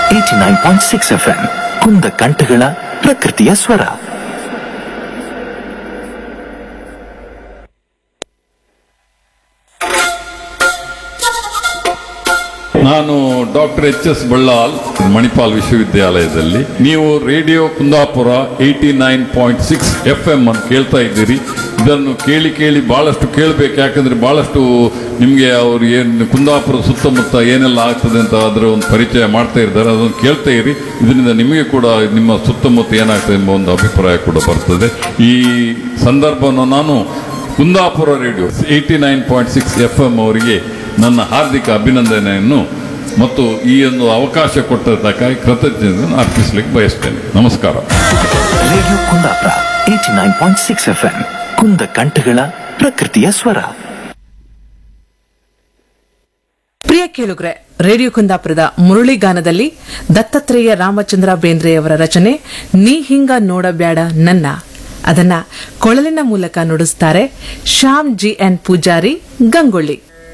eighty nine point six F M ಕುಂದ ಕಂಠಗಳ ಪ್ರಕೃತಿಯ ಸ್ವರ ನಾನು doctor H S Ballal Manipal ವಿಶ್ವವಿದ್ಯಾಲಯದಲ್ಲಿ ನೀವು radio Kundapura eighty nine point six F M ಅನ್ನು ಕೇಳ್ತಾ ಇದ್ದೀರಿ ಇದನ್ನು ಕೇಳಿ ಕೇಳಿ ಬಹಳಷ್ಟು ಕೇಳಬೇಕು ಯಾಕಂದ್ರೆ ಬಹಳಷ್ಟು ನಿಮಗೆ ಅವ್ರು ಏನು ಕುಂದಾಪುರ ಸುತ್ತಮುತ್ತ ಏನೆಲ್ಲ ಆಗ್ತದೆ ಅಂತ ಅದರ ಒಂದು ಪರಿಚಯ ಮಾಡ್ತಾ ಇದ್ದಾರೆ ಅದನ್ನು ಕೇಳ್ತಾ ಇರಿ ಇದರಿಂದ ನಿಮಗೆ ಕೂಡ ನಿಮ್ಮ ಸುತ್ತಮುತ್ತ ಏನಾಗ್ತದೆ ಎಂಬ ಒಂದು ಅಭಿಪ್ರಾಯ ಕೂಡ ಬರ್ತದೆ ಈ ಸಂದರ್ಭವನ್ನು ನಾನು Kundapura radio eighty nine point six F M ಅವರಿಗೆ ನನ್ನ ಹಾರ್ದಿಕ ಅಭಿನಂದನೆಯನ್ನು ಮತ್ತು ಈ ಒಂದು ಅವಕಾಶ ಕೊಟ್ಟದ್ದಕ್ಕಾಗಿ ಕೃತಜ್ಞತೆಯನ್ನು ಅರ್ಪಿಸಲಿಕ್ಕೆ ಬಯಸ್ತೇನೆ ನಮಸ್ಕಾರ radio Kundapura eighty nine point six F M ಕುಂದ ಕಂಠಗಳ ಪ್ರಕೃತಿಯ ಸ್ವರ ಪ್ರಿಯ ಕೇಳುಗ್ರೆ ರೇಡಿಯೋ ಕುಂದಾಪುರದ ಮುರಳಿಗಾನದಲ್ಲಿ ದತ್ತಾತ್ರೇಯ ರಾಮಚಂದ್ರ ಬೇಂದ್ರೆಯವರ ರಚನೆ ನೀ ಹಿಂಗ ನೋಡಬ್ಯಾಡ ನನ್ನ ಅದನ್ನ ಕೊಳಲಿನ ಮೂಲಕ ನುಡಿಸ್ತಾರೆ ಶ್ಯಾಮ್ ಜಿ ಎನ್ ಪೂಜಾರಿ ಗಂಗೊಳ್ಳಿ